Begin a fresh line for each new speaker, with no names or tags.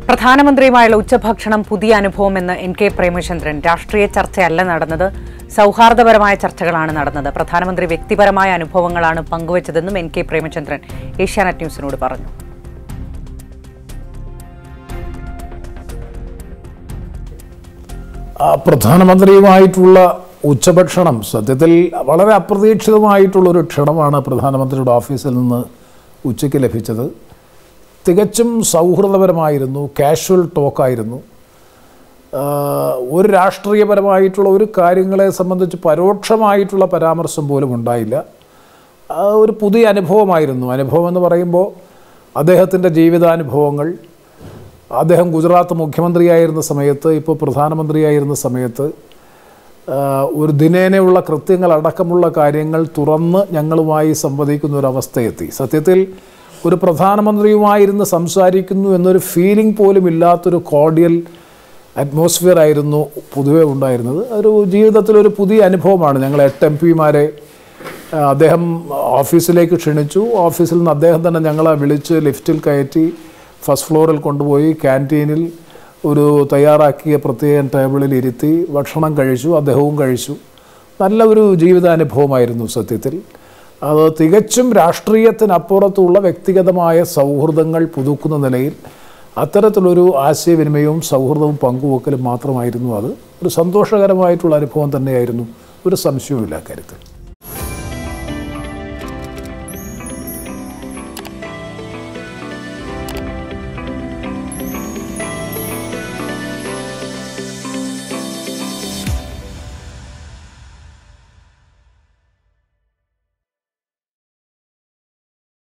പ്രധാനമന്ത്രിയുമായുള്ള ഉച്ചഭക്ഷണം പുതിയ അനുഭവമെന്ന് N K Premachandran രാഷ്ട്രീയ ചർച്ചയല്ല നടന്നത് സൗഹാർദ്ദപരമായ ചർച്ചകളാണ് നടന്നത് പ്രധാനമന്ത്രി വ്യക്തിപരമായ അനുഭവങ്ങളാണ് പങ്കുവച്ചതെന്നും എൻ കെ പ്രേമചന്ദ്രൻ ഏഷ്യാനെറ്റ് ന്യൂസിനോട് പറഞ്ഞു
ആ, പ്രധാനമന്ത്രിയുമായിട്ടുള്ള ഉച്ചഭക്ഷണം സത്യത്തിൽ വളരെ അപ്രതീക്ഷിതമായിട്ടുള്ള ഒരു ക്ഷണമാണ് പ്രധാനമന്ത്രിയുടെ ഓഫീസിൽ നിന്ന് ഉച്ചയ്ക്ക് ലഭിച്ചത് തികച്ചും സൗഹൃദപരമായിരുന്നു കാഷ്വൽ ടോക്കായിരുന്നു ആ, ഒരു രാഷ്ട്രീയപരമായിട്ടുള്ള ഒരു കാര്യങ്ങളെ സംബന്ധിച്ച് പരോക്ഷമായിട്ടുള്ള പരാമർശം പോലും ഉണ്ടായില്ല ആ, ഒരു പുതിയ അനുഭവമായിരുന്നു അനുഭവം എന്ന് പറയുമ്പോൾ അദ്ദേഹത്തിൻ്റെ ജീവിതാനുഭവങ്ങൾ അദ്ദേഹം ഗുജറാത്ത് മുഖ്യമന്ത്രിയായിരുന്ന സമയത്ത് ഇപ്പോൾ പ്രധാനമന്ത്രിയായിരുന്ന സമയത്ത് ആ, ഒരു ദിനേനയുള്ള കൃത്യങ്ങൾ അടക്കമുള്ള കാര്യങ്ങൾ തുറന്ന് ഞങ്ങളുമായി സംവദിക്കുന്ന ഒരു അവസ്ഥയെത്തി സത്യത്തിൽ ഒരു പ്രധാനമന്ത്രിയുമായിരുന്ന് സംസാരിക്കുന്നു എന്നൊരു ഫീലിംഗ് പോലും ഇല്ലാത്തൊരു കോർഡിയൽ അറ്റ്മോസ്ഫിയർ ആയിരുന്നു പൊതുവേ ഉണ്ടായിരുന്നത് ഒരു ജീവിതത്തിലൊരു പുതിയ അനുഭവമാണ് ഞങ്ങൾ എട്ട് എം പിമാരെ അദ്ദേഹം ഓഫീസിലേക്ക് ക്ഷണിച്ചു ഓഫീസിൽ നിന്ന് അദ്ദേഹം തന്നെ ഞങ്ങളെ വിളിച്ച് ലിഫ്റ്റിൽ കയറ്റി ഫസ്റ്റ് ഫ്ലോറിൽ കൊണ്ടുപോയി ക്യാൻറ്റീനിൽ ഒരു തയ്യാറാക്കിയ പ്രത്യേക ടേബിളിൽ ഇരുത്തി ഭക്ഷണം കഴിച്ചു അദ്ദേഹവും കഴിച്ചു നല്ല ഒരു ജീവിതാനുഭവമായിരുന്നു സത്യത്തിൽ അത് തികച്ചും രാഷ്ട്രീയത്തിനപ്പുറത്തുള്ള വ്യക്തിഗതമായ സൗഹൃദങ്ങൾ പുതുക്കുന്ന നിലയിൽ അത്തരത്തിലൊരു ആശയവിനിമയവും സൗഹൃദവും പങ്കുവെക്കലും മാത്രമായിരുന്നു അത് ഒരു സന്തോഷകരമായിട്ടുള്ള അനുഭവം തന്നെയായിരുന്നു ഒരു സംശയവുമില്ല കാര്യത്തിൽ